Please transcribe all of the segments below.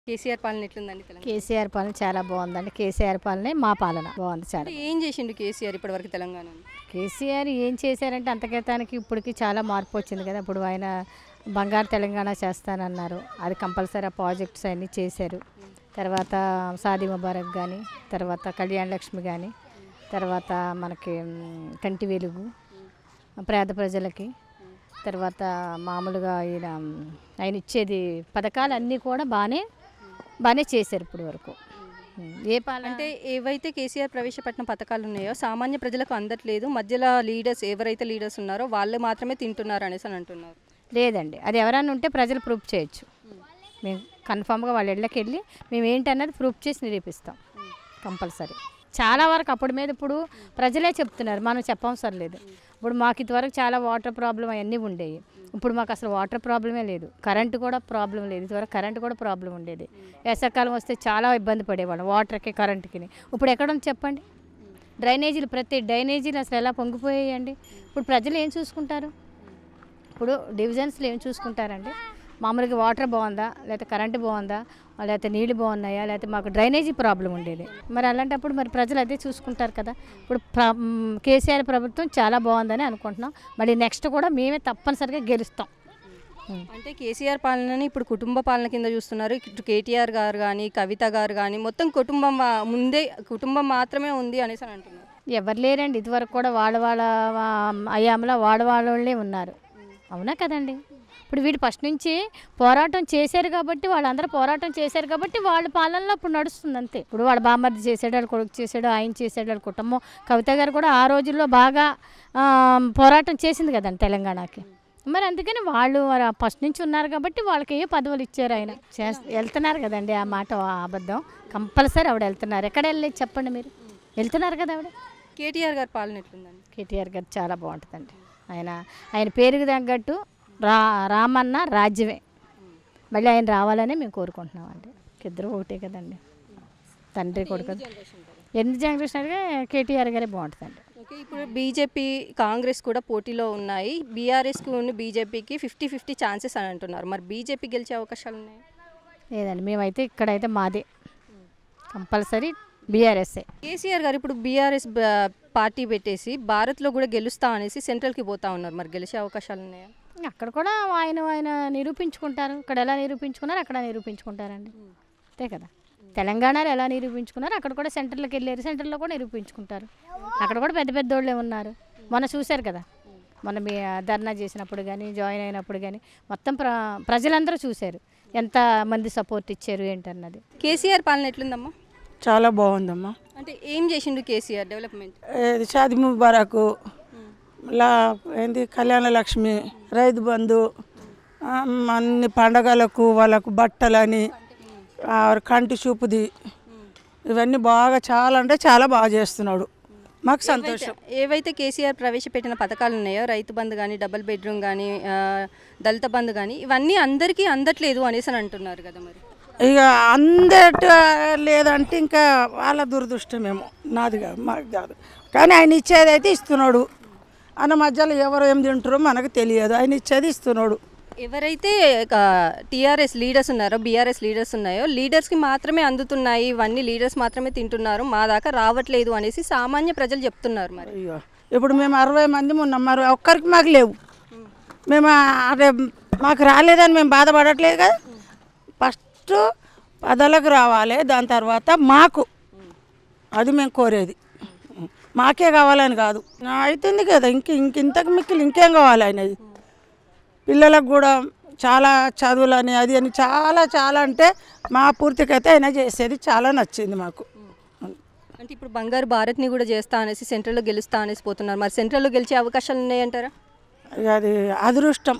కేసీఆర్ పాలన ఎట్లుందండి తెలంగాణ కేసీఆర్ పాలన చాలా బాగుందండి కేసీఆర్ పాలనే మా పాలన బాగుంది చాలా అంటే ఏం చేసిండు కేసీఆర్ ఇప్పటివరకు తెలంగాణలో కేసీఆర్ ఏం చేశారంటే అంతకేతానికి ఇప్పటికి చాలా మార్పు వచ్చింది కదా ఇప్పుడు ఆయన బంగారు తెలంగాణ చేస్తానన్నారు అది కంపల్సరీ ఆ ప్రాజెక్ట్స్ అన్నీ చేశారు తర్వాత సాది ముబారక్ కానీ తర్వాత కళ్యాణ లక్ష్మి కానీ తర్వాత మనకి మ్, కంటి వెలుగు పేద ప్రజలకి తర్వాత మామూలుగా ఆయన ఆయన ఇచ్చేది పథకాలు అన్నీ కూడా బాగానే బాగానే చేశారు ఇప్పుడు వరకు ఏ పాలన అంటే ఏవైతే కేసీఆర్ ప్రవేశపెట్టిన పథకాలు ఉన్నాయో సామాన్య ప్రజలకు అందట్లేదు మధ్యలో లీడర్స్ ఎవరైతే లీడర్స్ ఉన్నారో వాళ్ళు మాత్రమే తింటున్నారు అనేసి అని అంటున్నారు లేదండి అది ఎవరైనా ఉంటే ప్రజలు ప్రూఫ్ చేయొచ్చు మేము కన్ఫామ్గా వాళ్ళ ఇళ్ళకి వెళ్ళి మేము ఏంటన్నది ప్రూఫ్ చేసి నిరూపిస్తాం కంపల్సరీ చాలా వరకు అప్పటి మీద ఇప్పుడు ప్రజలే చెప్తున్నారు మనం చెప్పవసరం లేదు ఇప్పుడు మాకు ఇదివరకు చాలా వాటర్ ప్రాబ్లం అవన్నీ ఉండేవి ఇప్పుడు మాకు అసలు వాటర్ ప్రాబ్లమే లేదు కరెంటు కూడా ప్రాబ్లం లేదు ఇదివరకు కరెంటు కూడా ప్రాబ్లం ఉండేది వేసవికాలం వస్తే చాలా ఇబ్బంది పడేవాళ్ళం వాటర్కి కరెంటుకి ఇప్పుడు ఎక్కడ ఉంది చెప్పండి డ్రైనేజీలు ప్రతి డ్రైనేజీలు అసలు ఎలా పొంగిపోయాయండి ఇప్పుడు ప్రజలు ఏం చూసుకుంటారు ఇప్పుడు డివిజన్స్లో ఏం చూసుకుంటారండి మామూలుగా వాటర్ బాగుందా లేకపోతే కరెంటు బాగుందా లేకపోతే నీళ్ళు బాగున్నాయా లేకపోతే మాకు డ్రైనేజీ ప్రాబ్లం ఉండేది మరి అలాంటప్పుడు మరి ప్రజలు అదే చూసుకుంటారు కదా ఇప్పుడు ప్ర మ్, కేసీఆర్ ప్రభుత్వం చాలా బాగుందని అనుకుంటున్నాం మళ్ళీ నెక్స్ట్ కూడా మేమే తప్పనిసరిగా గెలుస్తాం ఉం. అంటే కేసీఆర్ పాలనని ఇప్పుడు కుటుంబ పాలన కింద చూస్తున్నారు ఇటు కేటీఆర్ గారు కానీ కవిత గారు కానీ మొత్తం కుటుంబం వా- ముందే కుటుంబం మాత్రమే ఉంది అనేసి అని అంటున్నారు ఎవరు లేరండి ఇదివరకు కూడా వాళ్ళ వాళ్ళ అయ్యామలో వాడ వాళ్ళే ఉన్నారు అవునా కదండి ఇప్పుడు వీడు ఫస్ట్ నుంచి పోరాటం చేశారు కాబట్టి వాళ్ళందరూ పోరాటం చేశారు కాబట్టి వాళ్ళ పాలనలో ఇప్పుడు నడుస్తుంది అంతే ఇప్పుడు వాళ్ళ బామ్మర్ది చేసాడు వాళ్ళ కొడుకు చేసాడు ఆయన చేసాడు వాళ్ళ కుటుంబం కవిత గారు కూడా ఆ రోజుల్లో బాగా ఆ, పోరాటం చేసింది కదండి తెలంగాణకి మరి అందుకని వాళ్ళు మరి ఫస్ట్ నుంచి ఉన్నారు కాబట్టి వాళ్ళకి ఏ పదవులు ఇచ్చారు ఆయన చేస్- వెళ్తున్నారు కదండి ఆ మాట ఆ అబద్ధం కంపల్సరీ ఆవిడ వెళ్తున్నారు ఎక్కడ వెళ్ళలేదు చెప్పండి మీరు వెళ్తున్నారు కదా ఆవిడ కేటీఆర్ గారి పాలన ఎట్లుందండి కేటీఆర్ గారు చాలా బాగుంటుందండి ఆయన ఆయన పేరుకి తగ్గట్టు రా రామన్న రాజ్యమే మళ్ళీ ఆయన రావాలని మేము కోరుకుంటున్నామండి ఇద్దరు ఒకటే కదండి తండ్రి కొడుకు ఎన్ని జనరేషన్గా కేటీఆర్ గారే బాగుంటుందండి ఓకే ఇప్పుడు బీజేపీ కాంగ్రెస్ కూడా పోటీలో ఉన్నాయి బీఆర్ఎస్కి ఉన్న బీజేపీకి ఫిఫ్టీ ఫిఫ్టీ ఛాన్సెస్ అని అంటున్నారు మరి బీజేపీ గెలిచే అవకాశాలు ఉన్నాయి లేదండి మేమైతే ఇక్కడైతే మాదే కంపల్సరీ బీఆర్ఎస్ఏ కేసీఆర్ గారు ఇప్పుడు బీఆర్ఎస్ పార్టీ పెట్టేసి భారత్లో కూడా గెలుస్తా అనేసి సెంట్రల్కి పోతా ఉన్నారు మరి గెలిచే అవకాశాలు ఉన్నాయా అక్కడ కూడా ఆయన ఆయన నిరూపించుకుంటారు ఇక్కడ ఎలా నిరూపించుకున్నారు అక్కడ నిరూపించుకుంటారండి అంతే కదా తెలంగాణలో ఎలా నిరూపించుకున్నారు అక్కడ కూడా సెంటర్లోకి వెళ్ళారు సెంటర్లో కూడా నిరూపించుకుంటారు అక్కడ కూడా పెద్ద పెద్ద వాళ్ళే ఉన్నారు మొన్న చూశారు కదా మొన్న మీ ధర్నా చేసినప్పుడు కానీ జాయిన్ అయినప్పుడు కానీ మొత్తం ప్ర ప్రజలందరూ చూశారు ఎంత మంది సపోర్ట్ ఇచ్చారు ఏంటన్నది కేసీఆర్ పాలన ఎట్లుందమ్మా చాలా బాగుందమ్మా అంటే ఏం చేసిండు కేసీఆర్ డెవలప్మెంట్ ఏది షాది ముబారకు లా ఏంది కళ్యాణ లక్ష్మి రైతు బంధు ఆ, అన్ని పండగలకు వాళ్ళకు బట్టలని ఆ, కంటి చూపుది ఇవన్నీ బాగా చాలా అంటే చాలా బాగా చేస్తున్నాడు మాకు సంతోషం ఏవైతే కేసీఆర్ ప్రవేశపెట్టిన పథకాలు ఉన్నాయో రైతు బంధు కానీ డబుల్ బెడ్రూమ్ కానీ దళిత బంధు కానీ ఇవన్నీ అందరికీ అందట్లేదు అనేసి అని అంటున్నారు కదా మరి ఇక అందట లేదంటే ఇంకా వాళ్ళ దురదృష్టమేమో నాది కాదు మాకు కాదు కానీ ఆయన ఇచ్చేది అయితే ఇస్తున్నాడు అన్న మధ్యలో ఎవరు ఏం తింటారో మనకు తెలియదు ఆయన ఇచ్చేది ఇస్తున్నాడు ఎవరైతే టీఆర్ఎస్ లీడర్స్ ఉన్నారో బీఆర్ఎస్ లీడర్స్ ఉన్నాయో లీడర్స్కి మాత్రమే అందుతున్నాయి ఇవన్నీ లీడర్స్ మాత్రమే తింటున్నారు మా దాకా రావట్లేదు అనేసి సామాన్య ప్రజలు చెప్తున్నారు మరి అయ్యో ఇప్పుడు మేము అరవై మంది ఉన్నాం మరి ఒక్కరికి మాకు లేవు మేము అదే మాకు రాలేదని మేము బాధపడట్లేదు కదా ఫస్ట్ పదలకు రావాలి దాని తర్వాత మాకు అది మేము కోరేది మాకే కావాలని కాదు అవుతుంది కదా ఇంక ఇంక ఇంతకు మిక్కిలి ఇంకేం కావాలి ఆయనది పిల్లలకు కూడా చాలా చదువులని అది అని చాలా చాలా అంటే మా పూర్తికైతే ఆయన చేసేది చాలా నచ్చింది మాకు అంటే ఇప్పుడు బంగారు భారత్ని కూడా చేస్తా అనేసి సెంట్రల్లో గెలుస్తా అనేసి పోతున్నారు మరి సెంట్రల్లో గెలిచే అవకాశాలు ఉన్నాయంటారా ఇక అది అదృష్టం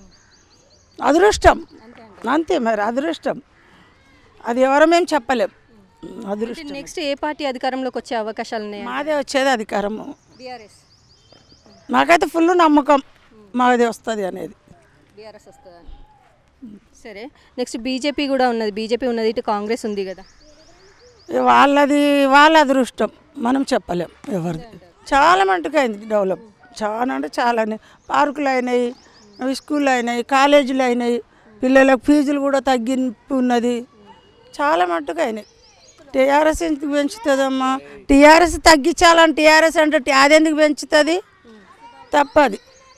అదృష్టం అంతే మరి అదృష్టం అది ఎవరో మేము చెప్పలేం అదృష్టం నెక్స్ట్ ఏ పార్టీ అధికారంలోకి వచ్చే అవకాశాలు ఉన్నాయా మాదే వచ్చేది అధికారము బీఆర్ఎస్ నాకైతే ఫుల్ నమ్మకం మాది వస్తుంది అనేది బీఆర్ఎస్ వస్తుందని సరే నెక్స్ట్ బీజేపీ కూడా ఉన్నది బీజేపీ ఉన్నది ఇటు కాంగ్రెస్ ఉంది కదా ఇక వాళ్ళది వాళ్ళ అదృష్టం మనం చెప్పలేం ఎవరిది చాలా మటుకు అయింది డెవలప్ చాలా అంటే చాలా పార్కులు అయినాయి స్కూళ్ళు అయినాయి కాలేజీలు అయినాయి పిల్లలకు ఫీజులు కూడా తగ్గింపు ఉన్నది చాలా మట్టుకు అయినాయి టీఆర్ఎస్ ఎందుకు పెంచుతుందమ్మా టీఆర్ఎస్ తగ్గించాలని టీఆర్ఎస్ అంటే టీ- అది ఎందుకు పెంచుతుంది తప్పది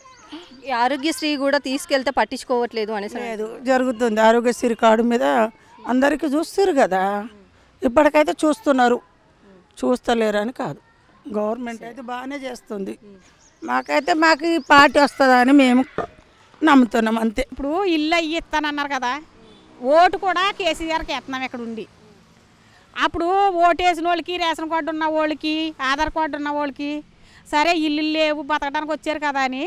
ఈ ఆరోగ్యశ్రీ కూడా తీసుకెళ్తే పట్టించుకోవట్లేదు అనేసి లేదు జరుగుతుంది ఆరోగ్యశ్రీ కార్డు మీద అందరికీ చూస్తారు కదా ఇప్పటికైతే చూస్తున్నారు చూస్తలేరు అని కాదు గవర్నమెంట్ అయితే బాగానే చేస్తుంది మాకైతే మాకు ఈ పార్టీ వస్తుందని మేము నమ్ముతున్నాం అంతే ఇప్పుడు ఇల్లు అయ్యి ఇస్తానన్నారు కదా ఓటు కూడా కేసీఆర్కి వేస్తున్నాం ఇక్కడ ఉండి అప్పుడు ఓటు వేసిన వాళ్ళకి రేషన్ కార్డు ఉన్న వాళ్ళకి ఆధార్ కార్డు ఉన్న వాళ్ళకి సరే ఇల్లు లేవు బతకడానికి వచ్చారు కదా అని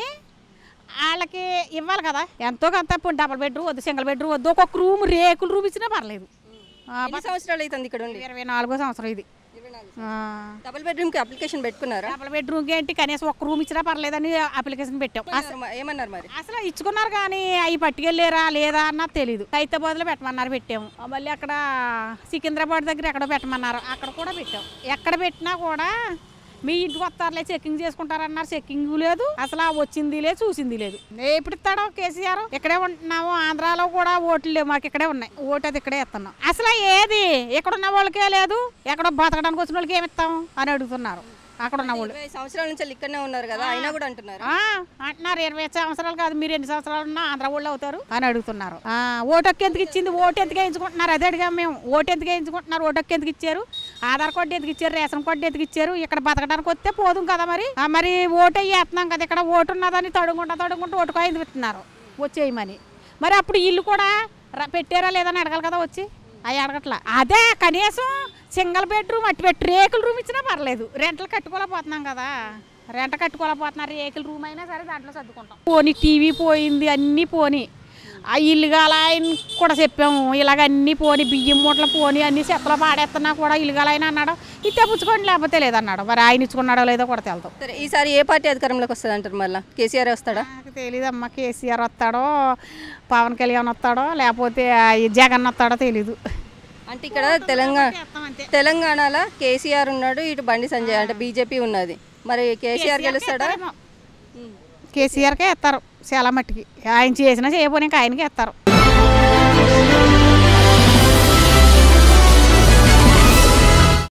వాళ్ళకి ఇవ్వాలి కదా ఎంతో కొంత ఇప్పుడు డబుల్ బెడ్రూమ్ వద్దు సింగిల్ బెడ్రూమ్ వద్దు ఒక్కొక్క రూమ్ రేకుల రూమ్ ఇచ్చినా పర్లేదు ఆ, ఎన్ని సంవత్సరాలు అవుతుంది ఇక్కడ ఉండి ఇరవై నాలుగో సంవత్సరం ఇది ఆ. డబుల్ బెడ్రూమ్ కి అప్లికేషన్ పెట్టుకున్నారా డబుల్ బెడ్రూమ్కి ఏంటి కనీసం ఒక్క రూమ్ ఇచ్చినా పర్లేదని అప్లికేషన్ పెట్టాం అస- ఏమన్నారు మరి అసలు ఇచ్చుకున్నారు కానీ అవి పట్టుకెళ్ళారా లేదా అన్నది తెలీదు హైదరాబాద్లో పెట్టమన్నారు పెట్టాము ఆ మళ్ళీ అక్కడ సికింద్రాబాద్ దగ్గర ఎక్కడో పెట్టమన్నారు అక్కడ కూడా పెట్టాం ఎక్కడ పెట్టినా కూడా మీ ఇంటికి వస్తారులే చెక్కింగ్ చేసుకుంటారన్నారు చెక్కింగ్ లేదు అసలు ఆ వచ్చింది లేదు చూసింది లేదు ఏ ఎప్పుడు ఇస్తాడో కేసీఆర్ ఇక్కడే ఉంటున్నాము ఆంధ్రాలో కూడా ఓట్లు లేవు మాకు ఇక్కడే ఉన్నాయి ఓటు అది ఇక్కడే ఇస్తున్నాం అసలు ఏది ఇక్కడ ఉన్న వాళ్ళకే లేదు ఎక్కడో బతకడానికి వచ్చిన వాళ్ళకి ఏమి ఇస్తాం అని అడుగుతున్నారు అక్కడ ఉన్న వాళ్ళు ఇరవై సంవత్సరాల నుంచి వాళ్ళు ఇక్కడనే ఉన్నారు కదా అయినా కూడా అంటున్నారు ఆ, అంటున్నారు ఇరవై సంవత్సరాలు కాదు మీరు ఎన్ని సంవత్సరాలు ఉన్నా ఆంధ్ర వాళ్ళు అవుతారు అని అడుగుతున్నారు ఆ, ఓటు హక్కు ఎందుకు ఇచ్చింది ఓటు ఎందుకు వేయించుకుంటున్నారు అదే అడిగాం మేము ఓటు ఎందుకు వేయించుకుంటున్నారు ఓటు హక్కు ఎందుకు ఇచ్చారు ఆధార్ కార్డు ఎందుకు ఇచ్చారు రేషన్ కార్డు ఎందుకు ఇచ్చారు ఇక్కడ బతకడానికి వస్తే పోదుం కదా మరి ఆ, మరి ఓటు వేస్తున్నాం కదా ఇక్కడ ఓటు ఉన్నదని తడుగుంటా తడుగుంటూ ఓటుకో ఎందుకు ఇస్తున్నారు వచ్చేయమని మరి అప్పుడు ఇల్లు కూడా ర- పెట్టారా లేదని అడగాలి కదా వచ్చి అవి అడగట్లా అదే కనీసం సింగిల్ బెడ్రూమ్ అట్టి పెట్టి రేకుల రూమ్ ఇచ్చినా పర్లేదు రెంట్లు కట్టుకోలేకపోతున్నాం కదా రెంట కట్టుకోలేకపోతున్నారు రేకుల రూమ్ అయినా సరే దాంట్లో సర్దుకుంటాం పోనీ టీవీ పోయింది అన్నీ పోని ఆ ఇల్లు గల ఆయన కూడా చెప్పాము ఇలాగ అన్నీ పోని బియ్యం మూటలు పోని అన్ని చెత్తలో పాడేస్తున్నా కూడా ఇల్లు గల ఆయన అన్నాడు ఇట్టే పుచ్చుకోండి లేకపోతే లేదన్నాడు మరి ఆయన ఇచ్చుకున్నాడో లేదో కూడా తెలుతాం సరే ఈసారి ఏ పార్టీ అధికారంలోకి వస్తుంది అంటారు మళ్ళీ కేసీఆర్ వస్తాడా నాకు తెలియదమ్మా కేసీఆర్ వస్తాడో పవన్ కళ్యాణ్ వస్తాడో లేకపోతే ఈ జగన్ వస్తాడో తెలీదు అంటే ఇక్కడ తెలంగాణ అంతే తెలంగాణలో కేసీఆర్ ఉన్నాడు ఇటు బండి సంజయ్ అంటే బీజేపీ ఉన్నది మరి కేసీఆర్ గెలుస్తాడా కేసీఆర్కే ఎత్తారు చాలా మట్టికి ఆయన చేసినా చేయకపోయినా ఆయనకే ఎత్తారు